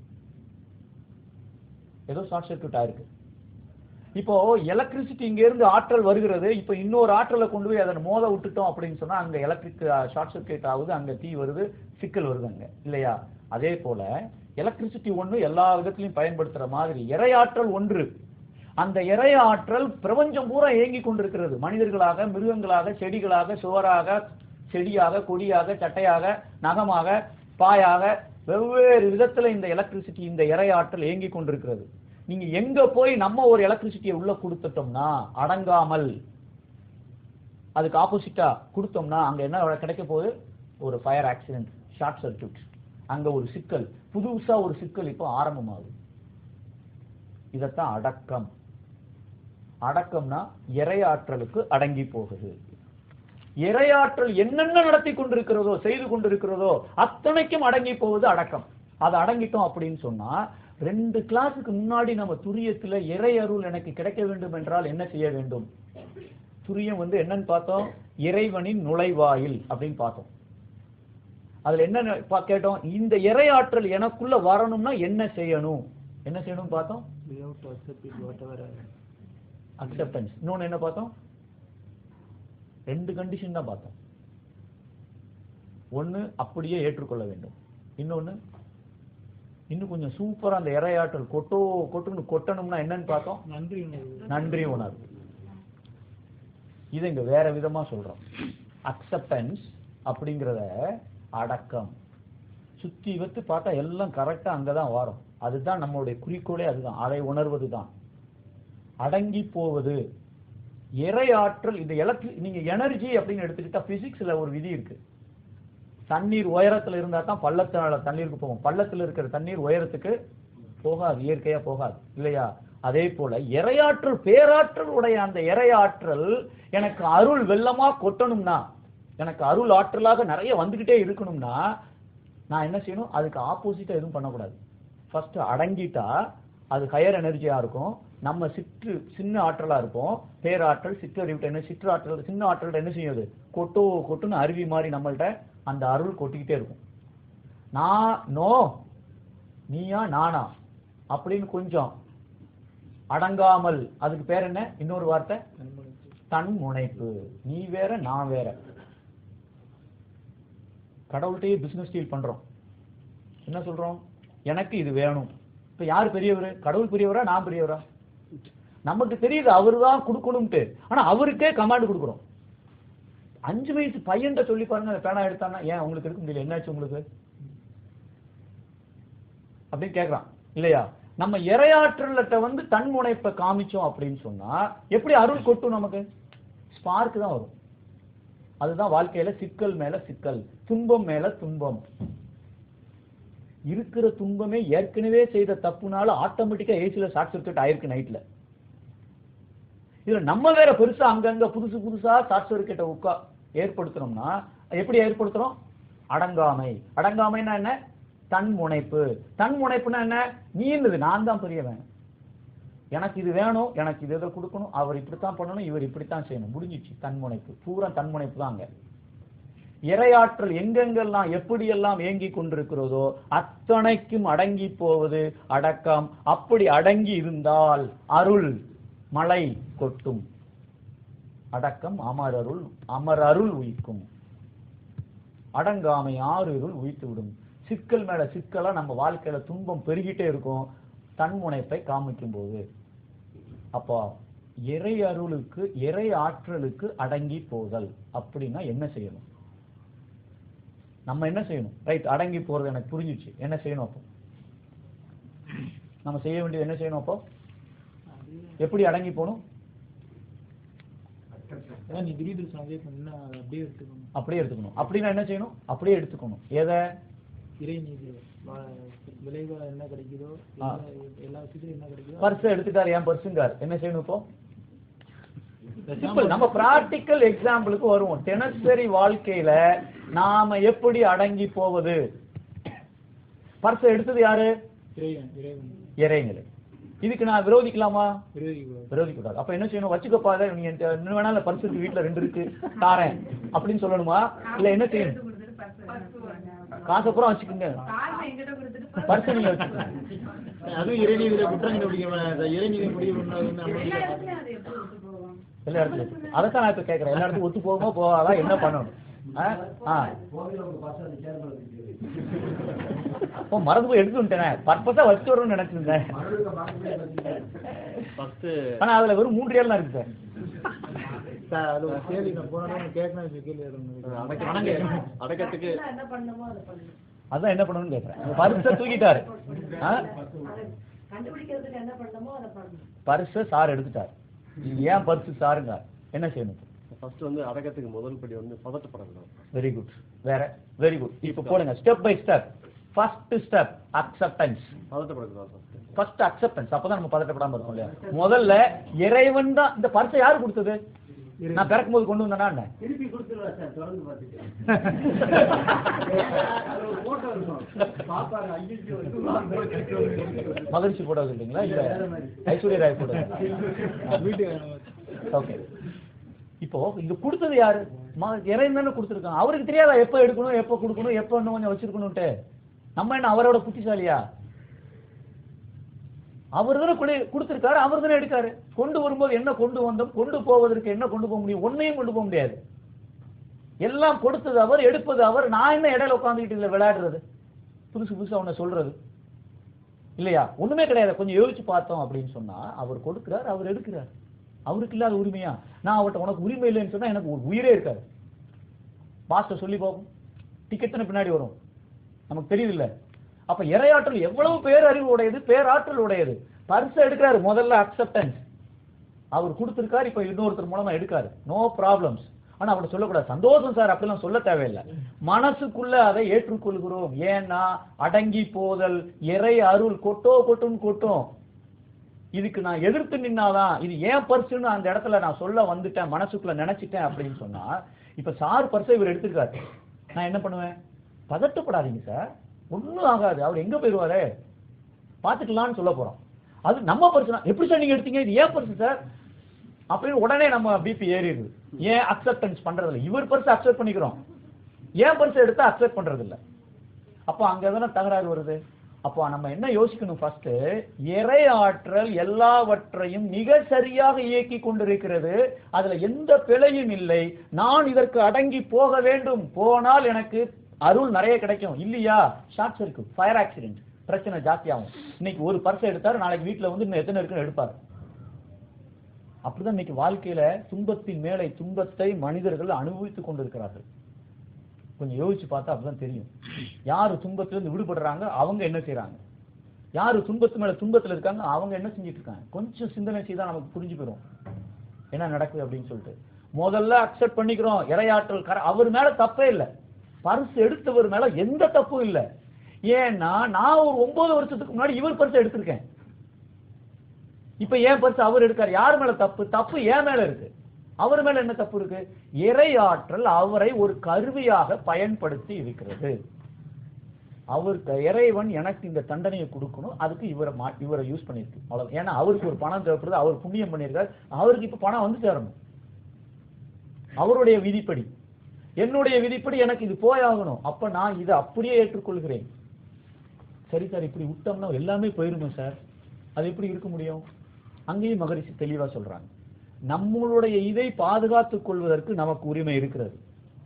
ஏதோ ஷார்ட் சர்க்யூட் ஆயிருக்கு இப்போ எலக்ட்ரிசிட்டி இங்க இருந்து ஆற்றல் வருகிறது இப்போ இன்னொரு ஆற்றலை கொண்டு போய் அதை மோத விட்டுட்டோம் அப்படின்னு சொன்னா அங்க எலக்ட்ரிக் ஷார்ட் சர்க்யூட் ஆகுது அங்க தீ வருது சிக்கல் வருது அங்க இல்லையா அதே போல எலக்ட்ரிசிட்டி ஒண்ணு எல்லா விதத்திலையும் பயன்படுத்துற மாதிரி இறையாற்றல் ஒன்று அந்த இறை ஆற்றல் பிரபஞ்சம் பூரா இயங்கி கொண்டிருக்கிறது மனிதர்களாக மிருகங்களாக செடிகளாக சுவராக செடியாக கொடியாக சட்டையாக நகமாக பாயாக வெவ்வேறு விதத்துல இந்த எலக்ட்ரிசிட்டி இந்த இறை ஆற்றல் இயங்கி கொண்டிருக்கிறது நீங்க எங்க போய் நம்ம ஒரு எலக்ட்ரிசிட்டியை உள்ள கொடுத்துட்டோம்னா அடங்காமல் அதுக்கு ஆப்போசிட்டா கொடுத்தோம்னா அங்க என்ன கிடைக்க போகுது ஒரு ஃபயர் ஆக்சிடென்ட் ஷார்ட் சர்க்யூட் அங்க ஒரு சிக்கல் புதுசா ஒரு சிக்கல் இப்போ ஆரம்பமாகுது இதத்தான் அடக்கம் அடக்கம்னா இறையாற்றலுக்கு அடங்கி போகுது இறையாற்றல் என்னென்ன நடத்தி கொண்டிருக்கிறதோ செய்து கொண்டிருக்கிறதோ அத்தனைக்கும் அடங்கி போவது அடக்கம் அது அடங்கிட்டோம் அப்படின்னு சொன்னா ரெண்டு கிளாஸுக்கு முன்னாடி நம்ம துரியத்துல இறை அருள் எனக்கு கிடைக்க வேண்டும் என்றால் என்ன செய்ய வேண்டும் துரியம் வந்து என்னன்னு பார்த்தோம் இறைவனின் நுழைவாயில் அப்படின்னு பார்த்தோம் அதுல என்ன பா- கேட்டோம் இந்த இறையாற்றல் எனக்குள்ள வரணும்னா என்ன செய்யணும் என்ன செய்யணும் பார்த்தோம் We have to accept it whatever I am. Acceptance இன்னொன்னு என்ன பார்த்தோம் ரெண்டு கண்டிஷன் தான் பார்த்தோம் ஒண்ணு அப்படியே ஏற்றுக்கொள்ள வேண்டும் இன்னொன்னு இன்னும் கொஞ்சம் சூப்பரா அந்த இறையாற்றல் கொட்டோ கொட்டுன்னு கொட்டணும்னா என்னன்னு பார்த்தோம் நன்றி உணர்வு. நன்றி உணர்வு இது இங்க வேற விதமா சொல்றோம் அக்செப்டன்ஸ் அப்படிங்கிறத அடக்கம் சுத்தி வச்சு பார்த்தா எல்லாம் கரெக்டா அங்கதான் வரும் அதுதான் நம்மளுடைய குறிக்கோளே அதுதான் அதை உணர்வது தான் அடங்கி போவது இறை ஆற்றல் இந்த எலக்ட்ரி நீங்க எனர்ஜி அப்படின்னு எடுத்துக்கிட்டா பிசிக்ஸ்ல ஒரு விதி இருக்கு தண்ணீர் உயரத்துல இருந்தா தான் பள்ளத்தால தண்ணீருக்கு போகும் பள்ளத்துல இருக்கிற தண்ணீர் உயரத்துக்கு போகாது இயற்கையா போகாது இல்லையா அதே போல இறையாற்றல் பேராற்றல் உடைய அந்த இறையாற்றல் எனக்கு அருள் வெள்ளமா கொட்டணும்னா எனக்கு அருள் ஆற்றலாக நிறைய வந்துகிட்டே இருக்கணும்னா நான் என்ன செய்யணும் அதுக்கு ஆப்போசிட்டா எதுவும் பண்ணக்கூடாது ஃபர்ஸ்ட் அடங்கிட்டா அது ஹையர் எனர்ஜியா இருக்கும் நம்ம சிற்று சின்ன ஆற்றலா இருப்போம் பேராற்றல் சிற்றறிவிட்ட என்ன சிற்று ஆற்றல் சின்ன ஆற்றல் என்ன செய்யுது கொட்டோ கொட்டுன்னு அருவி மாதிரி நம்மள்ட்ட அந்த அருள் கொட்டிக்கிட்டே இருக்கும் நான் நோ நீயா நானா அப்படின்னு கொஞ்சம் அடங்காமல் அதுக்கு பேர் என்ன இன்னொரு வார்த்தை தன் முனைப்பு நீ வேற நான் வேற கடவுள்கிட்டயே பிசினஸ் டீல் பண்றோம் என்ன சொல்றோம் எனக்கு இது வேணும் இப்ப யார் பெரியவர் கடவுள் பெரியவரா நான் பெரியவரா நமக்கு தெரியுது அவரு தான் கொடுக்கணும்ட்டு ஆனா அவருக்கே கமாண்ட் கொடுக்குறோம் அஞ்சு வயசு பையன்கிட்ட சொல்லி பாருங்க அந்த பேனா எடுத்தானா ஏன் உங்களுக்கு எடுக்க முடியல என்னாச்சு உங்களுக்கு அப்படின்னு கேக்குறான் இல்லையா நம்ம இரையாற்றல்கிட்ட வந்து தன்முனைப்பை காமிச்சோம் அப்படின்னு சொன்னா எப்படி அருள் கொட்டும் நமக்கு ஸ்பார்க் தான் வரும் அதுதான் வாழ்க்கையில சிக்கல் மேல சிக்கல் துன்பம் மேல துன்பம் இருக்கிற துன்பமே ஏற்கனவே செய்த தப்புனால ஆட்டோமேட்டிக்கா ஏசில ஷார்ட் சர்க்யூட் ஆயிருக்கு நைட்ல இதுல நம்ம வேற பெருசா அங்கங்க புதுசு புதுசா ஷார்ட் சர்க்யூட்டை உட்கா ஏற்படுத்துறோம்னா எப்படி ஏற்படுத்துறோம் அடங்காமை அடங்காமைன்னா என்ன தன் முனைப்பு தன் முனைப்புனா என்ன நீ என்னது நான் தான் பெரியவன் எனக்கு இது வேணும் எனக்கு இது எதை கொடுக்கணும் அவர் இப்படித்தான் பண்ணணும் இவர் இப்படித்தான் செய்யணும் முடிஞ்சிச்சு தன்முனைப்பு பூரா தன்முனைப்பு தான் அங்க இரையாற்றல் எங்கெங்கெல்லாம் எப்படியெல்லாம் ஏங்கி கொண்டிருக்கிறதோ அத்தனைக்கும் அடங்கி போவது அடக்கம் அப்படி அடங்கி இருந்தால் அருள் மழை கொட்டும் அடக்கம் அமர் அருள் அமர் அருள் உயிக்கும் அடங்காமை ஆறு இருள் உயித்து விடும் சிக்கல் மேல சிக்கலா நம்ம வாழ்க்கையில துன்பம் பெருகிட்டே இருக்கும் தன்முனைப்பை காமிக்கும் போது அப்போ இறை அருளுக்கு இறை ஆற்றலுக்கு அடங்கி போதல் அப்படின்னா என்ன செய்யணும் நம்ம என்ன செய்யணும் ரைட் அடங்கி போறது எனக்கு புரிஞ்சுச்சு என்ன செய்யணும் அப்போ நம்ம செய்ய வேண்டியது என்ன செய்யணும் அப்போ எப்படி அடங்கி போகணும் அதான் நீ திடீர்னு சொன்னதே பண்ணா அப்படியே எடுத்துக்கணும் அப்படியே எடுத்துக்கணும் அப்படின்னா என்ன செய்யணும் அப்படியே எடுத்துக்கணும் எதை இறை நீதி வா- விளைவா என்ன கிடைக்குதோ ஆ. எல்லா- எல்லா விஷயத்தையும் என்ன கிடைக்குதோ பர்ஸ் எடுத்துட்டாரு என் பர்சுங்கார் என்ன செய்யணும் இப்போ Simple. நம்ம பிராக்டிக்கல் எக்ஸாம்பிளுக்கு வருவோம் தினசரி வாழ்க்கையில நாம எப்படி அடங்கி போவது பர்ஸ் எடுத்தது யாரு இறைவன் இறைவன் இறைங்களை இதுக்கு நான் விரோதிக்கலாமா விரோதி கூடாது. விரோதிக்க கூடாது அப்ப என்ன செய்யணும் வச்சுக்கப்பா இதை நீ என்கிட்ட இன்னும் வேணாலும் பர்ஸ் இருக்கு வீட்டுல ரெண்டு இருக்கு தாரேன் அப்படின்னு சொல்லணுமா இல்ல என்ன செய்யணும் எடுத்து கொடுத்துட்டு பர்ஸ் வாங்க. காசை பூரா வச்சுக்கோங்க காசை என்கிட்ட கொடுத்துட்டு பர்ஸ் நீங்க வச்சுக்கோங்க அதுவும் இறைநீதியில குற்றம் கண்டுபிடிக்க இறைநீதி முடிவு பண்ணாது எல்லா இடத்துலயும் அது எப்படி ஒத்து போகும் எல்லா இடத்துலயும் அதைத்தான் நான் இப்ப கேட்கறேன் எல்லா இடத்துக்கும் ஒத்து போகுமா போகாதா என்ன பண்ணணும் ஆ? ஆ கோவிலுக்கு பஸ் அந்த சேர்மன் வச்சுட்டு அப்போ மறந்து போய் எடுத்து வந்துட்டேன் பர்பஸா வச்சுட்டு வரணும்னு நினைச்சிருந்தேன் மறுபடியும் மார்க்கெட்ல வச்சுட்டு ஃபர்ஸ்ட் ஆனா அதுல வெறும் மூன்று ஏழு தான் இருக்கு சார் சார் அது ஒரு கேள்வி நான் போனா கேட்கணும் இந்த கேள்வி கேட்கணும் அடக்கத்துக்கு அடக்கத்துக்கு என்ன பண்ணணுமோ அதை பண்ணணும் அதான் என்ன பண்ணணும்னு கேட்கறேன் பர்ஸை தூக்கிட்டாரு ஆ? அதை கண்டுபிடிக்கிறதுக்கு என்ன பண்ணணுமோ அதை பண்ணணும் பர்ஸை சார் எடுத்துட்டார் இது ஏன் பர்ஸ் சாருங்க என்ன செய்யணும் ஃபர்ஸ்ட் வந்து அடக்கத்துக்கு முதல் படி வந்து பதட்டப்படக்கூடாது வெரி குட் வேற வெரி குட் இப்போ போடுங்க step by step first step acceptance பதட்டப்படக்கூடாது ஃபர்ஸ்ட் ஃபர்ஸ்ட் அக்செப்டன்ஸ் அப்பதான் நம்ம பதட்டப்படாம இருக்கோம் இல்லையா முதல்ல இறைவன் தான் இந்த பர்ஸை யாரு கொடுத்தது நான் பிறக்கும் போது கொண்டு வந்தேனா என்ன திருப்பி கொடுத்துருவா சார் தொடர்ந்து பார்த்துட்டு அது ஒரு போட்டோ இருக்கும் பாப்பாங்க ஐயோ மகிழ்ச்சி போட்டது இல்லைங்களா இல்ல ஐஸ்வர்யா ராய் போட்டது வீட்டுக்கு ஓகே இப்போ இது கொடுத்தது யாரு ம- இறைவன் தானே கொடுத்துருக்கான் அவருக்கு தெரியாதா எப்ப எடுக்கணும் எப்ப கொடுக்கணும் எப்ப இன்னும் கொஞ்சம் வச்சிருக்கணும்ட்டு நம்ம என்ன அவரோட புத்திசாலியா அவர் தானே கொடு கொடுத்துருக்காரு அவர் தானே எடுக்காரு கொண்டு வரும்போது என்ன கொண்டு வந்தோம் கொண்டு போவதற்கு என்ன கொண்டு போக முடியும் ஒன்னையும் கொண்டு போக முடியாது எல்லாம் கொடுத்தது அவர் எடுப்பது அவர் நான் என்ன இடையில உட்காந்துக்கிட்டு இதுல விளையாடுறது புதுசு புதுசா ஒண்ணு சொல்றது இல்லையா ஒண்ணுமே கிடையாது கொஞ்சம் யோசிச்சு பார்த்தோம் அப்படின்னு சொன்னா அவர் கொடுக்கிறார் அவர் எடுக்கிறார் அவருக்கு இல்லாத உரிமையா நான் அவர்கிட்ட உனக்கு உரிமை இல்லைன்னு சொன்னா எனக்கு ஒரு உயிரே இருக்காது மாஸ்டர் சொல்லி பார்ப்போம் டிக்கெட் தானே பின்னாடி வரும் நமக்கு தெரியுது இல்ல அப்ப இரையாற்றல் எவ்வளவு பேரறிவு உடையது பேராற்றல் உடையது பரிசு எடுக்கிறாரு முதல்ல அக்செப்டன்ஸ் அவர் கொடுத்திருக்காரு இப்ப இன்னொருத்தர் மூலமா எடுக்காரு நோ ப்ராப்ளம்ஸ் ஆனா அப்படி சொல்லக்கூடாது சந்தோஷம் சார் அப்படிலாம் சொல்ல தேவையில்லை மனசுக்குள்ள அதை ஏற்றுக்கொள்கிறோம் ஏன்னா அடங்கி போதல் இறை அருள் கொட்டோ கொட்டும் கொட்டும் இதுக்கு நான் எதிர்த்து நின்னாதான் இது ஏன் பர்சுன்னு அந்த இடத்துல நான் சொல்ல வந்துட்டேன் மனசுக்குள்ள நினைச்சிட்டேன் அப்படின்னு சொன்னா இப்ப சார் பர்ஸை இவர் எடுத்துக்காரு நான் என்ன பண்ணுவேன் பதட்டப்படாதீங்க சார் ஒண்ணும் ஆகாது அவர் எங்க போயிருவாரு பாத்துக்கலாம்னு சொல்ல போறோம் அது நம்ம பர்சனா எப்படி சார் நீங்க எடுத்தீங்க இது ஏன் பர்ஸ் சார் அப்படின்னு உடனே நம்ம பிபி ஏறிடுது ஏன் அக்செப்டன்ஸ் பண்றது இல்ல இவர் பர்ஸ் அக்செப்ட் பண்ணிக்கிறோம் ஏன் பர்ஸ் எடுத்தா அக்செப்ட் பண்றது இல்ல அப்போ அங்க தானே தகராறு வருது அப்போ நம்ம என்ன யோசிக்கணும் ஃபர்ஸ்ட் இறை ஆற்றல் எல்லாவற்றையும் மிக சரியாக இயக்கி கொண்டிருக்கிறது அதுல எந்த பிழையும் இல்லை நான் இதற்கு அடங்கி போக வேண்டும் போனால் எனக்கு அருள் நிறைய கிடைக்கும் இல்லையா ஷார்ட் சர்க்கியூட் ஃபயர் ஆக்சிடென்ட் பிரச்சனை ஜாஸ்தியாகும் இன்னைக்கு ஒரு பர்ஸ் எடுத்தாரு நாளைக்கு வீட்டுல வந்து இன்னும் எத்தனை இருக்குன்னு எடுப்பாரு அப்படிதான் இன்னைக்கு வாழ்க்கையில துன்பத்தின் மேலே துன்பத்தை மனிதர்கள் அனுபவித்துக் கொண்டிருக்கிறார்கள் கொஞ்சம் யோசிச்சு பார்த்தா அப்படிதான் தெரியும் யாரு துன்பத்திலிருந்து விடுபடுறாங்க அவங்க என்ன செய்றாங்க யாரு துன்பத்து மேல துன்பத்துல இருக்காங்க அவங்க என்ன செஞ்சுட்டு இருக்காங்க கொஞ்சம் சிந்தனை செய்தா நமக்கு புரிஞ்சு போயிடும் என்ன நடக்குது அப்படின்னு சொல்லிட்டு முதல்ல அக்செப்ட் பண்ணிக்கிறோம் இரையாற்றல் கர அவர் மேல தப்பே இல்லை பரிசு எடுத்தவர் மேல எந்த தப்பும் இல்லை ஏன்னா நான் ஒரு ஒன்பது வருஷத்துக்கு முன்னாடி இவர் பரிசு எடுத்திருக்கேன் இப்ப ஏன் பரிசு அவர் எடுக்காரு யார் மேல தப்பு தப்பு ஏன் மேல இருக்கு அவர் மேல என்ன தப்பு இருக்கு இறை ஆற்றல் அவரை ஒரு கருவியாக பயன்படுத்தி இருக்கிறது அவருக்கு இறைவன் எனக்கு இந்த தண்டனையை கொடுக்கணும் அதுக்கு இவரை மா இவரை யூஸ் பண்ணிருக்கு அவ்வளவு ஏன்னா அவருக்கு ஒரு பணம் தேவைப்படுது அவர் புண்ணியம் பண்ணியிருக்காரு அவருக்கு இப்ப பணம் வந்து சேரணும் அவருடைய விதிப்படி என்னுடைய விதிப்படி எனக்கு இது போயாகணும் அப்ப நான் இதை அப்படியே ஏற்றுக்கொள்கிறேன் சரி சார் இப்படி விட்டோம்னா எல்லாமே போயிருமே சார் அது எப்படி இருக்க முடியும் அங்கேயும் மகரிஷி தெளிவா சொல்றாங்க நம்மளுடைய இதை பாதுகாத்துக் கொள்வதற்கு நமக்கு உரிமை இருக்கிறது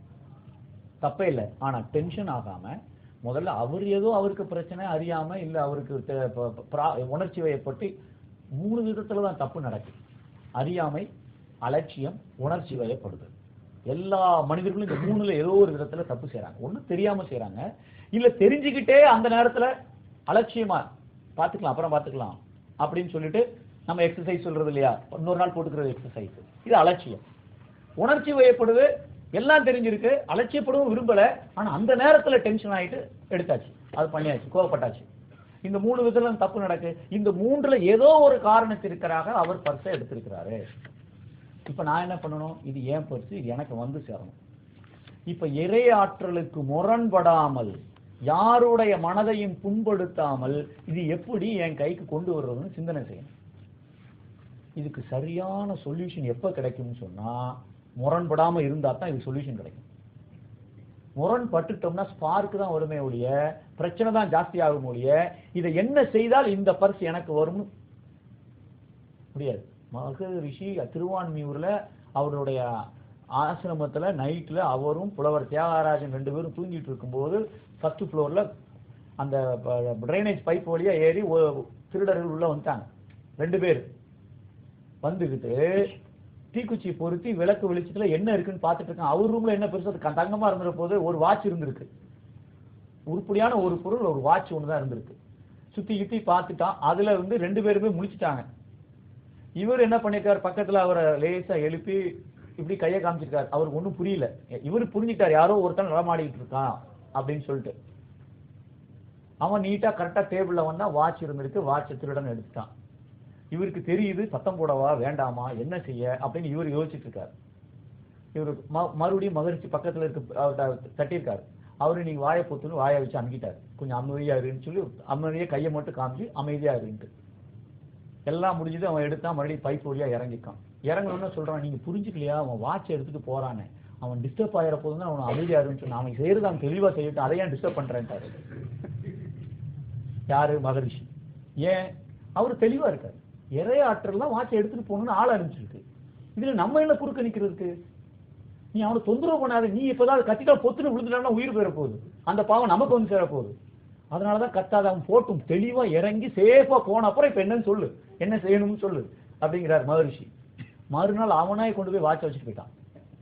தப்பே இல்லை ஆனா டென்ஷன் ஆகாம முதல்ல அவர் ஏதோ அவருக்கு பிரச்சனை அறியாம இல்ல அவருக்கு தெ- ப- ப- பிரா- உணர்ச்சி வயப்பட்டு மூணு விதத்துல தான் தப்பு நடக்குது அறியாமை அலட்சியம் உணர்ச்சி வயப்படுதல் எல்லா மனிதர்களும் இந்த மூணுல ஏதோ ஒரு விதத்துல தப்பு செய்றாங்க ஒண்ணு தெரியாம செய்றாங்க இல்ல தெரிஞ்சுக்கிட்டே அந்த நேரத்துல அலட்சியமா பாத்துக்கலாம் அப்புறம் பாத்துக்கலாம் அப்படின்னு சொல்லிட்டு நம்ம எக்ஸசைஸ் சொல்றது இல்லையா இன்னொரு நாள் போட்டுக்கிறது எக்ஸசைஸ் இது அலட்சியம் உணர்ச்சி வயப்படுது எல்லாம் தெரிஞ்சிருக்கு அலட்சியப்படவும் விரும்பல ஆனா அந்த நேரத்துல டென்ஷன் ஆயிட்டு எடுத்தாச்சு அது பண்ணியாச்சு கோவப்பட்டாச்சு இந்த மூணு விதத்துல தப்பு நடக்கு இந்த மூன்றுல ஏதோ ஒரு காரணத்திற்காக அவர் பர்ஸை எடுத்திருக்கிறாரு இப்ப நான் என்ன பண்ணணும் இது ஏன் பர்ஸ் இது எனக்கு வந்து சேரணும் இப்ப இறை ஆற்றலுக்கு முரண்படாமல் யாருடைய மனதையும் புண்படுத்தாமல் இது எப்படி என் கைக்கு கொண்டு வர்றதுன்னு சிந்தனை செய்யணும் இதுக்கு சரியான சொல்யூஷன் எப்ப கிடைக்கும்னு சொன்னா முரண்படாம இருந்தா தான் இது சொல்யூஷன் கிடைக்கும் முரண்பட்டுட்டோம்னா ஸ்பார்க் தான் வருமே ஒழிய பிரச்சனை தான் ஜாஸ்தி ஆகும் ஒழிய இதை என்ன செய்தால் இந்த பரிசு எனக்கு வரும்னு முடியாது மக ரிஷி திருவான்மியூர்ல அவருடைய ஆசிரமத்துல நைட்ல அவரும் புலவர் தியாகராஜன் ரெண்டு பேரும் தூங்கிட்டு இருக்கும்போது ஃபர்ஸ்ட் ஃப்ளோர்ல அந்த ட்ரைனேஜ் பைப் வழியா ஏறி ஒ- திருடர்கள் உள்ள வந்துட்டாங்க ரெண்டு பேர் வந்துகிட்டு தீக்குச்சி பொருத்தி விளக்கு வெளிச்சத்துல என்ன இருக்குன்னு பார்த்துட்டு இருக்கான் அவர் ரூம்ல என்ன பெருசா இருக்கு? தங்கமா இருந்துற போது ஒரு வாட்ச் இருந்திருக்கு உருப்படியான ஒரு பொருள் ஒரு வாட்ச் ஒன்று தான் இருந்திருக்கு சுத்தி கித்தி பார்த்துட்டான் அதுல வந்து ரெண்டு பேருமே முழிச்சிட்டாங்க இவர் என்ன பண்ணிருக்காரு பக்கத்துல அவரை லேசா எழுப்பி இப்படி கையை காமிச்சிருக்காரு அவருக்கு ஒண்ணும் புரியல இவர் புரிஞ்சுக்கிட்டார் யாரோ ஒருத்தன் நடமாடிட்டு இருக்கான் அப்படின்னு சொல்லிட்டு அவன் நீட்டா கரெக்டா டேபிள்ல வந்தா வாட்ச் இருந்திருக்கு வாட்ச் திருடன் எடுத்துட்டான் இவருக்கு தெரியுது சத்தம் போடவா வேண்டாமா என்ன செய்ய அப்படின்னு இவர் யோசிச்சுட்டு இருக்காரு இவர் ம- மறுபடியும் மகிழ்ச்சி பக்கத்துல இருக்க அவர்ட்ட தட்டியிருக்காரு அவரு நீங்க வாயை பொத்துன்னு வாயை வச்சு அமுக்கிட்டாரு கொஞ்சம் அமைதியா இருன்னு சொல்லி அமைதியா கையை மட்டும் காமிச்சு அமைதியா இருன்ட்டு எல்லாம் முடிஞ்சது அவன் எடுத்தான் மறுபடியும் பைப் வழியா இறங்கிக்கான் இறங்கணும்னு சொல்றான் நீங்க புரிஞ்சுக்கலையா அவன் வாட்ச் எடுத்துட்டு போறானே அவன் டிஸ்டர்ப் ஆகிற போது தான் அவன் அமைதியா இருன்னு சொன்னான் அவன் செய்யறது அவன் தெளிவா செய்யட்டும் அதை ஏன் டிஸ்டர்ப் பண்றேன்ட்டாரு யாரு மகரிஷி ஏன் அவர் தெளிவா இருக்காரு இறை ஆற்றல் தான் வாட்சை எடுத்துட்டு போகணும்னு ஆள் அனுப்பிச்சிருக்கு இதுல நம்ம என்ன குறுக்க நிக்கிறதுக்கு நீ அவனை தொந்தரவு பண்ணாத நீ இப்பதான் கத்திட்டா பொத்துன்னு விழுந்துட்டான்னா உயிர் போயிட போகுது அந்த பாவம் நமக்கு வந்து சேர போகுது அதனாலதான் கத்தாத அவன் போட்டும் தெளிவா இறங்கி சேஃபா போன அப்புறம் இப்ப என்னன்னு சொல்லு என்ன செய்யணும்னு சொல்லு அப்படிங்கிறார் மகரிஷி மறுநாள் அவனாய் கொண்டு போய் வாட்சை வச்சுட்டு போயிட்டான்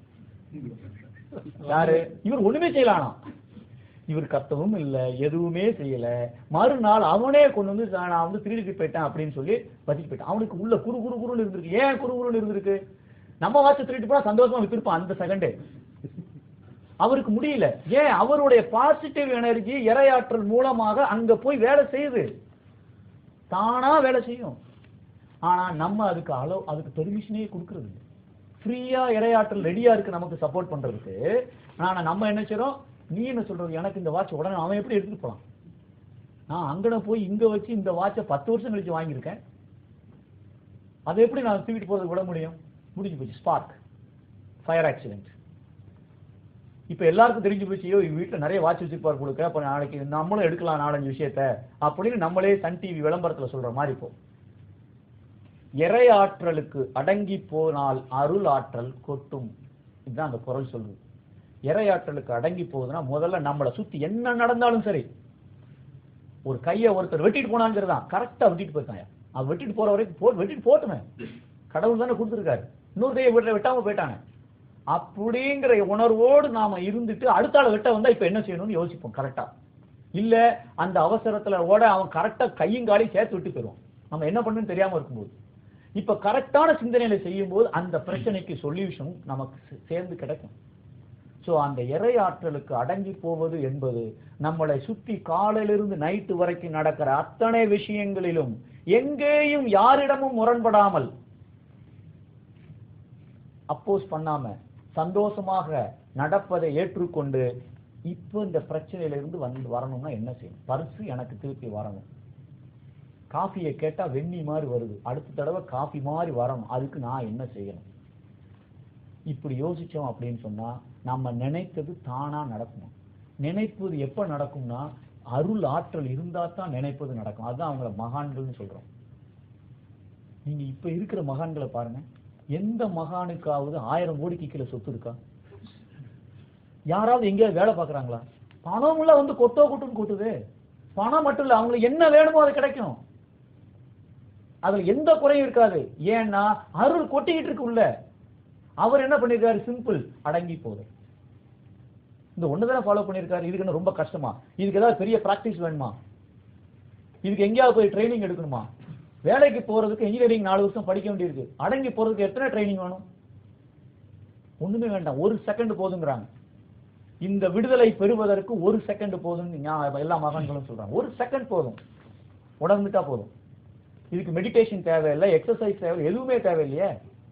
யாரு இவர் ஒண்ணுமே செய்யலானா இவர் கத்தவும் இல்ல எதுவுமே செய்யல மறுநாள் அவனே கொண்டு வந்து "நான் நான் வந்து திருடிட்டு போயிட்டேன் அப்படின்னு சொல்லி வச்சுட்டு போயிட்டான் அவனுக்கு உள்ள குறு குறு குருன்னு இருந்திருக்கு ஏன் குறு குருன்னு இருந்திருக்கு நம்ம வாட்சை திருட்டு போனா சந்தோஷமா வித்திருப்பான் அந்த செகண்டே அவருக்கு முடியல ஏன் அவருடைய பாசிட்டிவ் எனர்ஜி இரையாற்றல் மூலமாக அங்க போய் வேலை செய்யுது தானா வேலை செய்யும் ஆனா நம்ம அதுக்கு அளவு அதுக்கு பெர்மிஷனே கொடுக்கறது இல்லை ஃப்ரீயா இரையாற்றல் ரெடியா இருக்கு நமக்கு சப்போர்ட் பண்றதுக்கு ஆனா நம்ம என்ன செய்றோம் நீ என்ன சொல்றது எனக்கு இந்த வாட்ச் உடனே அவன் எப்படி எடுத்துட்டு போலாம் நான் அங்கன போய் இங்க வச்சு இந்த வாட்சை பத்து வருஷம் கழிச்சு வாங்கியிருக்கேன் அதை எப்படி நான் தூக்கிட்டு போறதுக்கு விட முடியும் முடிஞ்சு போச்சு ஸ்பார்க் ஃபயர் ஆக்சிடென்ட் இப்ப எல்லாருக்கும் தெரிஞ்சு போச்சு ஐயோ இவங்க வீட்டுல நிறைய வாட்ச் வச்சிருப்பார் கொடுக்க அப்ப நாளைக்கு நம்மளும் எடுக்கலாம் நாலஞ்சு விஷயத்த அப்படின்னு நம்மளே சன் டிவி விளம்பரத்துல சொல்ற மாதிரி இப்போ இறை ஆற்றலுக்கு அடங்கி போனால் அருள் ஆற்றல் கொட்டும் இதுதான் அந்த குரல் சொல்லுது இறை ஆற்றலுக்கு அடங்கி போகுதுன்னா முதல்ல நம்மளை சுத்தி என்ன நடந்தாலும் சரி ஒரு கையை ஒருத்தர் வெட்டிட்டு போனாங்கிறது தான் கரெக்டா வெட்டிட்டு போயிருக்காங்க அவன் வெட்டிட்டு போற வரைக்கும் போ வெட்டிட்டு போட்டுமே கடவுள் தானே கொடுத்துருக்காரு இன்னொரு கையை வெட்ட வெட்டாம போயிட்டாங்க அப்படிங்கிற உணர்வோடு நாம இருந்துட்டு அடுத்த ஆளை வெட்ட வந்தா இப்ப என்ன செய்யணும்னு யோசிப்போம் கரெக்டா இல்ல அந்த அவசரத்துல ஓட அவன் கரெக்டா கையும் காலையும் சேர்த்து விட்டு போயிடுவான் நம்ம என்ன பண்ணணும்னு தெரியாம இருக்கும்போது இப்ப கரெக்டான சிந்தனையில செய்யும்போது அந்த பிரச்சனைக்கு சொல்யூஷன் நமக்கு சே- சேர்ந்து கிடைக்கும் சோ அந்த இறை ஆற்றலுக்கு அடங்கி போவது என்பது நம்மளை சுத்தி காலையிலிருந்து நைட்டு வரைக்கும் நடக்கிற அத்தனை விஷயங்களிலும் எங்கேயும் யாரிடமும் முரண்படாமல் அப்போஸ் பண்ணாம சந்தோஷமாக நடப்பதை ஏற்றுக்கொண்டு இப்போ இந்த பிரச்சனையில இருந்து வந்து வரணும்னா என்ன செய்யணும் பரிசு எனக்கு திருப்பி வரணும் காஃபியை கேட்டா வெண்ணி மாதிரி வருது அடுத்த தடவை காஃபி மாதிரி வரணும் அதுக்கு நான் என்ன செய்யணும் இப்படி யோசிச்சோம் அப்படின்னு சொன்னா நம்ம நினைத்தது தானா நடக்கும் நினைப்பது எப்ப நடக்கும்னா அருள் ஆற்றல் இருந்தா தான் நினைப்பது நடக்கும் அதுதான் அவங்கள மகான்கள்னு சொல்றோம் நீங்க இப்ப இருக்கிற மகான்களை பாருங்க எந்த மகானுக்காவது ஆயிரம் கோடிக்கு கீழே சொத்து இருக்கா யாராவது எங்கேயாவது வேலை பார்க்கறாங்களா பணம் எல்லாம் வந்து கொட்டோ கொட்டுன்னு கொட்டுது பணம் மட்டும் இல்ல அவங்களுக்கு என்ன வேணுமோ அது கிடைக்கும் அதுல எந்த குறையும் இருக்காது ஏன்னா அருள் கொட்டிக்கிட்டு இருக்கு உள்ள அவர் என்ன பண்ணிருக்காரு சிம்பிள் அடங்கி போகுது இந்த ஒண்ணுதானே ஃபாலோ பண்ணிருக்காரு இதுக்கு என்ன ரொம்ப கஷ்டமா இதுக்கு ஏதாவது பெரிய பிராக்டிஸ் வேணுமா இதுக்கு எங்கேயாவது போய் ட்ரைனிங் எடுக்கணுமா வேலைக்கு போறதுக்கு இன்ஜினியரிங் நாலு வருஷம் படிக்க வேண்டியிருக்கு அடங்கி போறதுக்கு எத்தனை ட்ரைனிங் வேணும் ஒண்ணுமே வேண்டாம் ஒரு செகண்ட் போதுங்கிறாங்க இந்த விடுதலை பெறுவதற்கு ஒரு செகண்ட் போதும்னு ஞா- எல்லா மகான்களும் சொல்றாங்க ஒரு செகண்ட் போதும் உணர்ந்துட்டா போதும் இதுக்கு மெடிடேஷன் தேவையில்லை எக்ஸசைஸ் தேவை எதுவுமே தேவையில்லையே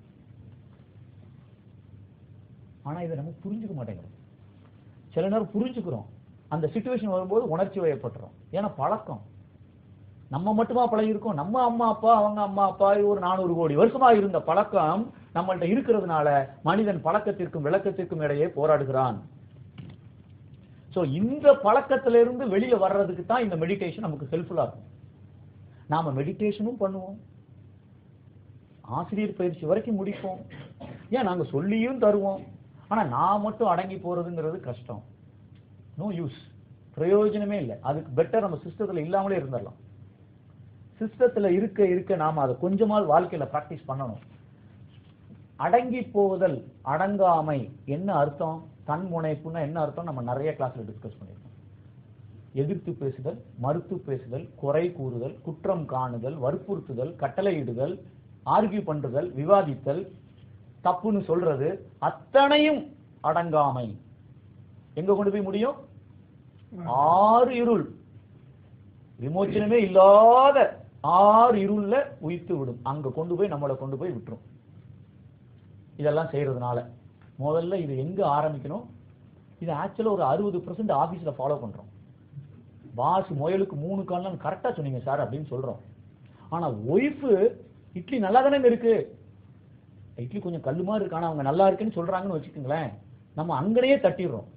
ஆனா இதை நம்ம புரிஞ்சுக்க மாட்டேங்கிறோம் சில நேரம் புரிஞ்சுக்கிறோம் அந்த சுச்சுவேஷன் வரும்போது உணர்ச்சி வயப்பட்டுறோம் ஏன்னா பழக்கம் நம்ம மட்டுமா பழகிருக்கோம் நம்ம அம்மா அப்பா அவங்க அம்மா அப்பா ஒரு நானூறு கோடி வருஷமா இருந்த பழக்கம் நம்மள்ட்ட இருக்கிறதுனால மனிதன் பழக்கத்திற்கும் விளக்கத்திற்கும் இடையே போராடுகிறான் சோ இந்த பழக்கத்திலிருந்து வெளியில வர்றதுக்கு தான் இந்த மெடிடேஷன் நமக்கு ஹெல்ப்ஃபுல்லா இருக்கும் நாம மெடிடேஷனும் பண்ணுவோம் ஆசிரியர் பயிற்சி வரைக்கும் முடிப்போம் ஏன் நாங்க சொல்லியும் தருவோம் ஆனா நான் மட்டும் அடங்கி போறதுங்கிறது கஷ்டம் நோ யூஸ் பிரயோஜனமே இல்லை அதுக்கு பெட்டர் நம்ம சிஸ்டத்துல இல்லாமலே இருந்துடலாம் சிஸ்டத்துல இருக்க இருக்க நாம அதை கொஞ்சமாவது வாழ்க்கையில பிராக்டிஸ் பண்ணணும் அடங்கி போவதல் அடங்காமை என்ன அர்த்தம் தன்முனைப்புன்னா என்ன அர்த்தம் நம்ம நிறைய கிளாஸ்ல டிஸ்கஸ் பண்ணிருக்கோம் எதிர்த்து பேசுதல் மறுத்து பேசுதல் குறை கூறுதல் குற்றம் காணுதல் வற்புறுத்துதல் கட்டளையிடுதல் ஆர்கியூ பண்றுதல் விவாதித்தல் தப்புன்னு சொல்றது அத்தனையும் அடங்காமை எங்க கொண்டு போய் முடியும் ஆறு இருள் விமோச்சனமே இல்லாத ஆறு இருள்ல உயிர்த்து விடும் அங்க கொண்டு போய் நம்மளை கொண்டு போய் விட்டுரும் இதெல்லாம் செய்யறதுனால முதல்ல இது எங்க ஆரம்பிக்கணும் இது ஆக்சுவலா ஒரு அறுபது பர்சன்ட் ஆபீஸ்ல ஃபாலோ பண்றோம் பாஸ் முயலுக்கு மூணு காலம் கரெக்டா சொன்னீங்க சார் அப்படின்னு சொல்றோம் ஆனா ஒய்ஃபு இட்லி நல்லா தானே இருக்கு இட்லி கொஞ்சம் கல்லு மாதிரி இருக்கு ஆனா அவங்க நல்லா இருக்குன்னு சொல்றாங்கன்னு வச்சுக்கோங்களேன் நம்ம அங்கனையே தட்டிடுறோம்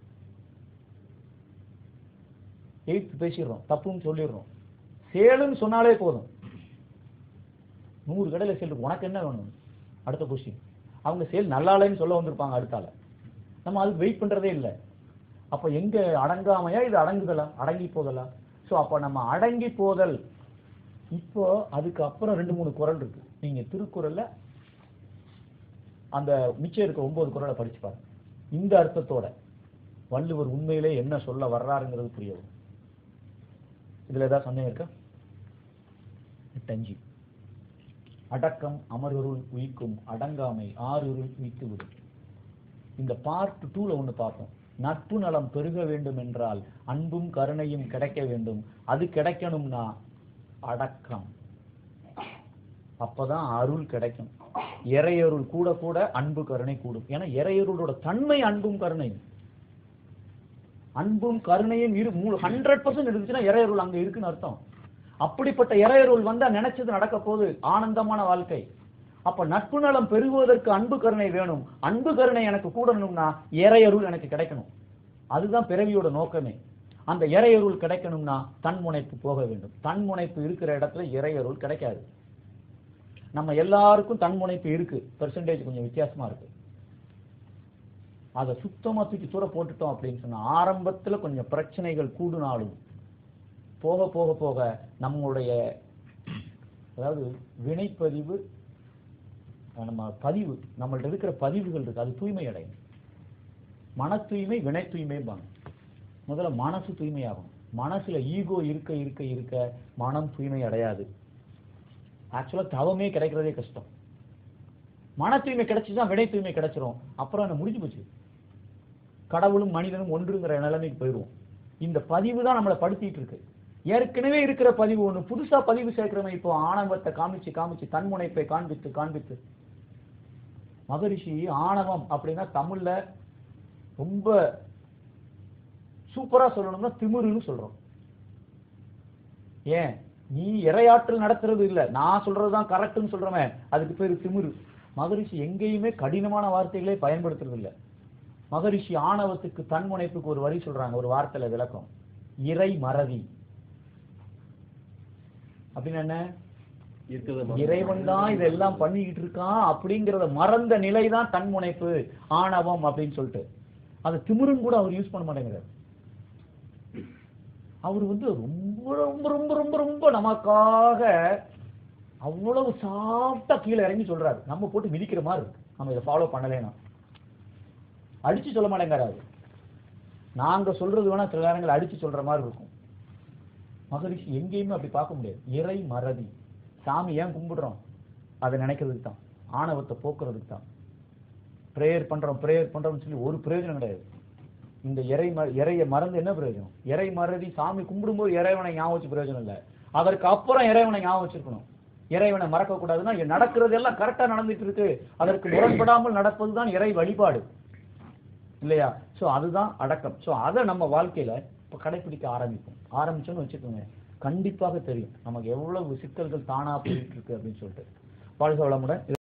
எயித்து பேசிடுறோம் தப்புன்னு சொல்லிடுறோம் சேலுன்னு சொன்னாலே போதும் நூறு கடையில சேல் இருக்கு உனக்கு என்ன வேணும் அடுத்த கொஸ்டின் அவங்க சேல் நல்லா இல்லைன்னு சொல்ல வந்திருப்பாங்க அடுத்தால நம்ம அதுக்கு வெயிட் பண்றதே இல்லை அப்ப எங்க அடங்காமையா இது அடங்குதலா அடங்கி போதலா சோ அப்ப நம்ம அடங்கி போதல் இப்போ அதுக்கு அப்புறம் ரெண்டு மூணு குறள் இருக்கு நீங்க திருக்குறள்ல அந்த மிச்சம் இருக்க ஒன்பது குறளை படிச்சு பாருங்க இந்த அர்த்தத்தோட வள்ளுவர் உண்மையிலே என்ன சொல்ல வர்றாருங்கிறது புரிய வரும் இதுல ஏதாவது சந்தேகம் இருக்கா எட்டு அஞ்சு அடக்கம் அமருருள் உயிக்கும் அடங்காமை ஆறுருள் உயித்து விடும் இந்த பார்ட் டூல ஒண்ணு பார்ப்போம் நட்பு நலம் பெருக வேண்டும் என்றால் அன்பும் கருணையும் கிடைக்க வேண்டும் அது கிடைக்கணும்னா அடக்கம் அப்பதான் அருள் கிடைக்கும் இறையருள் கூட கூட அன்பு கருணை கூடும் ஏன்னா இறையருளோட தன்மை அன்பும் கருணையும் அன்பும் கருணையும் இரு ஹண்ட்ரட் பர்சன்ட் இருந்துச்சுன்னா இறையருள் அங்க இருக்குன்னு அர்த்தம் அப்படிப்பட்ட இறையருள் வந்தா நினைச்சது நடக்க போகுது ஆனந்தமான வாழ்க்கை அப்ப நட்பு நலம் பெருகுவதற்கு அன்பு கருணை வேணும் அன்பு கருணை எனக்கு கூடணும்னா இறையருள் எனக்கு கிடைக்கணும் அதுதான் பிறவியோட நோக்கமே அந்த இறையருள் கிடைக்கணும்னா தன்முனைப்பு போக வேண்டும் தன்முனைப்பு இருக்கிற இடத்துல இறையருள் கிடைக்காது நம்ம எல்லாருக்கும் தன்முனைப்பு இருக்கு பெர்சன்டேஜ் கொஞ்சம் வித்தியாசமா இருக்கு அதை சுத்தமா தூக்கி தூர போட்டுட்டோம் அப்படின்னு சொன்னா ஆரம்பத்துல கொஞ்சம் பிரச்சனைகள் கூடுனாலும் போக போக போக நம்மளுடைய அதாவது வினைப்பதிவு அஹ் நம்ம பதிவு நம்மள்ட்ட இருக்கிற பதிவுகள் இருக்கு அது தூய்மை அடையும் மன தூய்மை வினை தூய்மைம்பாங்க முதல்ல மனசு தூய்மையாகும் மனசுல ஈகோ இருக்க இருக்க இருக்க மனம் தூய்மை அடையாது ஆக்சுவலா தவமே கிடைக்கிறதே கஷ்டம் மன தூய்மை கிடைச்சுதான் வினை தூய்மை கிடைச்சிரும் அப்புறம் என்ன முடிஞ்சு போச்சு கடவுளும் மனிதனும் ஒன்றுங்கிற நிலைமைக்கு போயிடுவோம் இந்த பதிவு தான் நம்மளை படுத்திட்டு இருக்கு ஏற்கனவே இருக்கிற பதிவு ஒண்ணு புதுசா பதிவு சேர்க்கிறவன் இப்போ ஆணவத்தை காமிச்சு காமிச்சு தன்முனைப்பை காண்பித்து காண்பித்து மகரிஷி ஆணவம் அப்படின்னா தமிழ்ல ரொம்ப சூப்பரா சொல்லணும்னா திமிருன்னு சொல்றோம் ஏன் நீ இரையாற்றல் நடத்துறது இல்ல நான் சொல்றதுதான் கரெக்ட்னு சொல்றவன் அதுக்கு பேரு திமிரு மகரிஷி எங்கேயுமே கடினமான வார்த்தைகளே பயன்படுத்துறது இல்ல மகரிஷி ஆணவத்துக்கு தன்முனைப்புக்கு ஒரு வரி சொல்றாங்க ஒரு வார்த்தையில விளக்கம் இறை மறதி அப்படின்னு என்ன இருக்கிறது இறைவன் தான் இதெல்லாம் பண்ணிக்கிட்டு இருக்கான் அப்படிங்கறத மறந்த நிலை தான் தன்முனைப்பு ஆணவம் அப்படின்னு சொல்லிட்டு அது திமிருன்னு கூட அவர் யூஸ் பண்ண மாட்டேங்கிறார் அவர் வந்து ரொம்ப ரொம்ப ரொம்ப ரொம்ப ரொம்ப நமக்காக அவ்வளவு சாப்பிட்டா கீழே இறங்கி சொல்றாரு நம்ம போட்டு மிதிக்கிற மாதிரி இருக்கு நம்ம இதை ஃபாலோ பண்ணலேனா அடிச்சு சொல்ல மாட்டேங்கிறாரு நாங்க சொல்றது வேணா சில நேரங்கள் அடிச்சு சொல்ற மாதிரி இருக்கும் மகரிஷி எங்கேயுமே அப்படி பார்க்க முடியாது இறை மறதி சாமி ஏன் கும்பிடுறோம் அதை நினைக்கிறதுக்கு தான் ஆணவத்தை போக்குறதுக்கு தான் ப்ரேயர் பண்றோம் ப்ரேயர் பண்றோம்னு சொல்லி ஒரு பிரயோஜனம் கிடையாது இந்த இறை ம- இறைய மறந்து என்ன பிரயோஜனம் இறை மறதி சாமி கும்பிடும்போது இறைவனை ஞாபகம் வச்சு பிரயோஜனம் இல்லை அதற்கு அப்புறம் இறைவனை ஞாபகம் வச்சிருக்கணும் இறைவனை மறக்க கூடாதுன்னா இங்க நடக்கிறது எல்லாம் கரெக்டா நடந்துட்டு இருக்கு அதற்கு முரண்படாமல் நடப்பது தான் இறை வழிபாடு இல்லையா சோ அதுதான் அடக்கம் சோ அதை நம்ம வாழ்க்கையில இப்ப கடைபிடிக்க ஆரம்பிப்போம் ஆரம்பிச்சோன்னு வச்சுக்கோங்க கண்டிப்பாக தெரியும் நமக்கு எவ்வளவு சிக்கல்கள் தானா போயிட்டு இருக்கு அப்படின்னு சொல்லிட்டு வாழ்க வளமுடன்